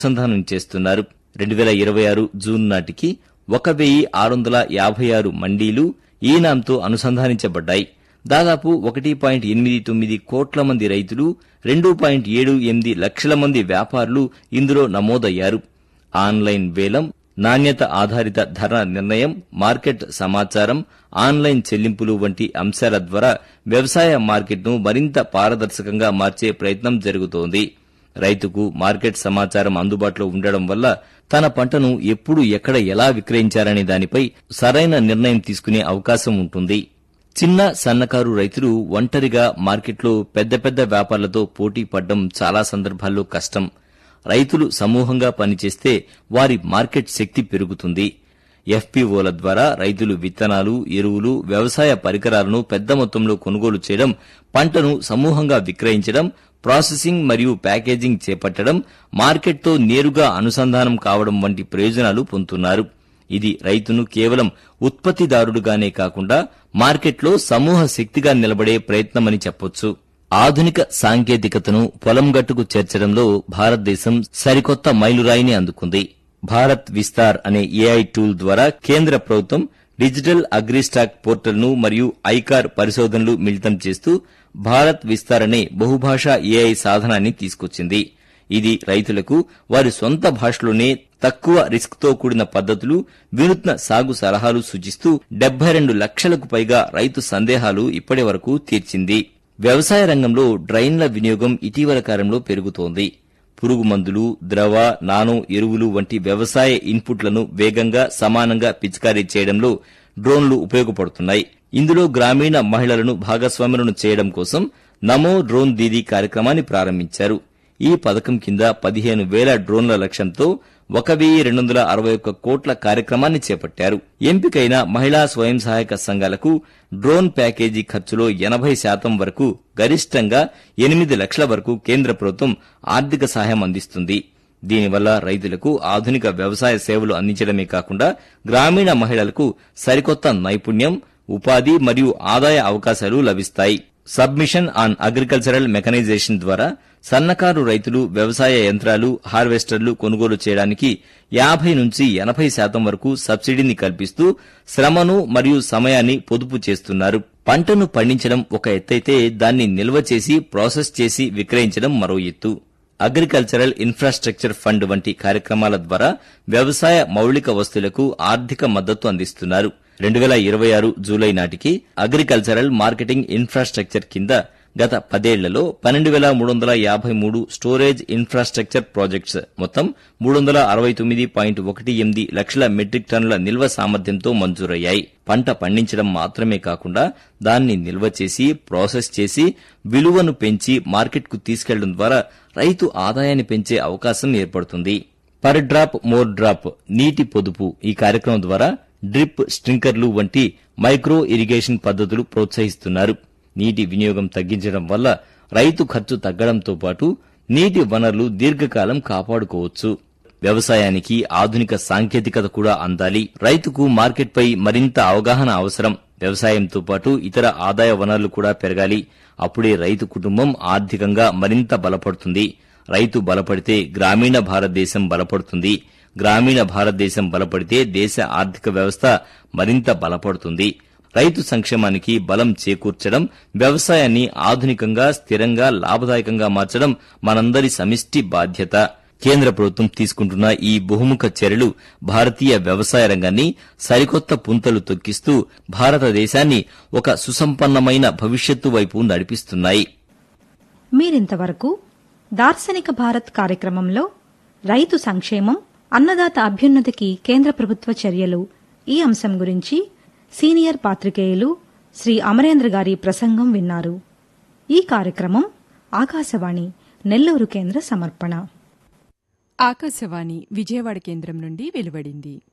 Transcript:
అనుసంధానం చేస్తున్నారు రెండు వేల ఇరవై ఆరు జూన్ నాటికి ఒక వెయ్యి ఆరు వందల యాభై ఆరు మండీలు ఈ నాంతో అనుసంధానించబడ్డాయి దాదాపు ఒకటి పాయింట్ ఎనిమిది తొమ్మిది కోట్ల మంది రైతులు రెండు పాయింట్ ఏడు ఎనిమిది లక్షల మంది వ్యాపారులు ఇందులో నమోదయ్యారు ఆన్లైన్ వేలం నాణ్యత ఆధారిత ధర నిర్ణయం మార్కెట్ సమాచారం ఆన్లైన్ చెల్లింపులు వంటి అంశాల ద్వారా వ్యవసాయ మార్కెట్ను మరింత పారదర్శకంగా మార్చే ప్రయత్నం జరుగుతోంది రైతుకు మార్కెట్ సమాచారం అందుబాటులో ఉండడం వల్ల తన పంటను ఎప్పుడు ఎక్కడ ఎలా విక్రయించాలనే దానిపై సరైన నిర్ణయం తీసుకునే అవకాశం ఉంటుంది చిన్న సన్నకారు రైతులు ఒంటరిగా మార్కెట్లో పెద్ద పెద్ద వ్యాపారులతో పోటీ పడ్డం చాలా సందర్భాల్లో కష్టం రైతులు సమూహంగా పనిచేస్తే వారి మార్కెట్ శక్తి పెరుగుతుంది ఎఫ్పీఓల ద్వారా రైతులు విత్తనాలు ఎరువులు వ్యవసాయ పరికరాలను పెద్ద మొత్తంలో కొనుగోలు చేయడం పంటను సమూహంగా విక్రయించడం ప్రాసెసింగ్ మరియు ప్యాకేజింగ్ చేపట్టడం మార్కెట్తో నేరుగా అనుసంధానం కావడం వంటి ప్రయోజనాలు పొందుతున్నారు ఇది రైతును కేవలం ఉత్పత్తిదారుడుగానే కాకుండా మార్కెట్లో సమూహ శక్తిగా నిలబడే ప్రయత్నమని చెప్పొచ్చు ఆధునిక సాంకేతికతను పొలం గట్టుకు చేర్చడంలో భారతదేశం సరికొత్త మైలురాయిని అందుకుంది భారత్ విస్తార్ అనే ఏఐ టూల్ ద్వారా కేంద్ర ప్రభుత్వం డిజిటల్ అగ్రిస్టాక్ పోర్టల్ ను మరియు ఐకార్ పరిశోధనలు మిళితం చేస్తూ భారత్ విస్తార్ అనే బహుభాషా ఏఐ సాధనాన్ని తీసుకొచ్చింది ఇది రైతులకు వారి సొంత భాషలోనే తక్కువ రిస్క్ తో కూడిన పద్ధతులు వినూత్న సాగు సలహాలు సూచిస్తూ డెబ్బై రెండు లక్షలకు పైగా రైతు సందేహాలు ఇప్పటి వరకు తీర్చింది వ్యవసాయ రంగంలో డ్రైన్ల వినియోగం ఇటీవల కాలంలో పెరుగుతోంది పురుగు మందులు ద్రవ నానో ఎరువులు వంటి వ్యవసాయ ఇన్పుట్లను వేగంగా సమానంగా పిచికారీ చేయడంలో డ్రోన్లు ఉపయోగపడుతున్నాయి ఇందులో గ్రామీణ మహిళలను భాగస్వాములను చేయడం కోసం నమో డ్రోన్ దీదీ కార్యక్రమాన్ని ప్రారంభించారు ఈ పథకం కింద పదిహేను వేల డ్రోన్ల లక్ష్యంతో ఒక వెయ్యి రెండు వందల అరవై ఒక్క కోట్ల కార్యక్రమాన్ని చేపట్టారు ఎంపికైన మహిళా స్వయం సహాయక సంఘాలకు డ్రోన్ ప్యాకేజీ ఖర్చులో ఎనభై శాతం వరకు గరిష్టంగా ఎనిమిది లక్షల వరకు కేంద్ర ప్రభుత్వం ఆర్థిక సహాయం అందిస్తుంది దీనివల్ల రైతులకు ఆధునిక వ్యవసాయ సేవలు అందించడమే కాకుండా గ్రామీణ మహిళలకు సరికొత్త నైపుణ్యం ఉపాధి మరియు ఆదాయ అవకాశాలు లభిస్తాయి సబ్మిషన్ ఆన్ అగ్రికల్చరల్ మెకనైజేషన్ ద్వారా సన్నకారు రైతులు వ్యవసాయ యంత్రాలు హార్వెస్టర్లు కొనుగోలు చేయడానికి యాభై నుంచి ఎనభై శాతం వరకు సబ్సిడీని కల్పిస్తూ శ్రమను మరియు సమయాన్ని పొదుపు చేస్తున్నారు పంటను పండించడం ఒక ఎత్తైతే దాన్ని నిల్వ చేసి ప్రాసెస్ చేసి విక్రయించడం మరో ఎత్తు అగ్రికల్చరల్ ఇన్ఫ్రాస్ట్రక్చర్ ఫండ్ వంటి కార్యక్రమాల ద్వారా వ్యవసాయ మౌలిక వస్తువులకు ఆర్థిక మద్దతు అందిస్తున్నారు రెండు వేల ఇరవై ఆరు జూలై నాటికి అగ్రికల్చరల్ మార్కెటింగ్ ఇన్ఫ్రాస్ట్రక్చర్ కింద గత పదేళ్లలో పన్నెండు వేల మూడు వందల యాభై మూడు స్టోరేజ్ ఇన్ఫ్రాస్ట్రక్చర్ ప్రాజెక్ట్స్ మొత్తం మూడు వందల అరవై తొమ్మిది పాయింట్ ఒకటి ఎనిమిది లక్షల మెట్రిక్ టన్నుల నిల్వ సామర్థ్యంతో మంజూరయ్యాయి పంట పండించడం మాత్రమే కాకుండా దాన్ని నిల్వ చేసి ప్రాసెస్ చేసి విలువను పెంచి మార్కెట్కు తీసుకెళ్లడం ద్వారా రైతు ఆదాయాన్ని పెంచే అవకాశం ఏర్పడుతుంది పర్ డ్రాప్ మోర్ డ్రాప్ నీటి పొదుపు ఈ కార్యక్రమం ద్వారా డ్రిప్ స్ప్రింకర్లు వంటి మైక్రో ఇరిగేషన్ పద్ధతులు ప్రోత్సహిస్తున్నారు నీటి వినియోగం తగ్గించడం వల్ల రైతు ఖర్చు తగ్గడంతో పాటు నీటి వనరులు దీర్ఘకాలం కాపాడుకోవచ్చు వ్యవసాయానికి ఆధునిక సాంకేతికత కూడా అందాలి రైతుకు మార్కెట్పై మరింత అవగాహన అవసరం వ్యవసాయంతో పాటు ఇతర ఆదాయ వనరులు కూడా పెరగాలి అప్పుడే రైతు కుటుంబం ఆర్థికంగా మరింత బలపడుతుంది రైతు బలపడితే గ్రామీణ భారతదేశం బలపడుతుంది గ్రామీణ భారతదేశం బలపడితే దేశ ఆర్థిక వ్యవస్థ మరింత బలపడుతుంది రైతు సంక్షేమానికి బలం చేకూర్చడం వ్యవసాయాన్ని ఆధునికంగా స్థిరంగా లాభదాయకంగా మార్చడం మనందరి సమిష్టి బాధ్యత కేంద్ర ప్రభుత్వం తీసుకుంటున్న ఈ బహుముఖ చర్యలు భారతీయ వ్యవసాయ రంగాన్ని సరికొత్త పుంతలు తొక్కిస్తూ భారతదేశాన్ని ఒక సుసంపన్నమైన భవిష్యత్తు వైపు నడిపిస్తున్నాయి మీరింతవరకు దార్శనిక భారత్ కార్యక్రమంలో రైతు సంక్షేమం అన్నదాత అభ్యున్నతికి కేంద్ర ప్రభుత్వ చర్యలు ఈ అంశం గురించి సీనియర్ పాత్రికేయులు శ్రీ అమరేంద్ర గారి ప్రసంగం విన్నారు ఈ కార్యక్రమం ఆకాశవాణి నెల్లూరు కేంద్ర సమర్పణ ఆకాశవాణి విజయవాడ కేంద్రం నుండి వెలువడింది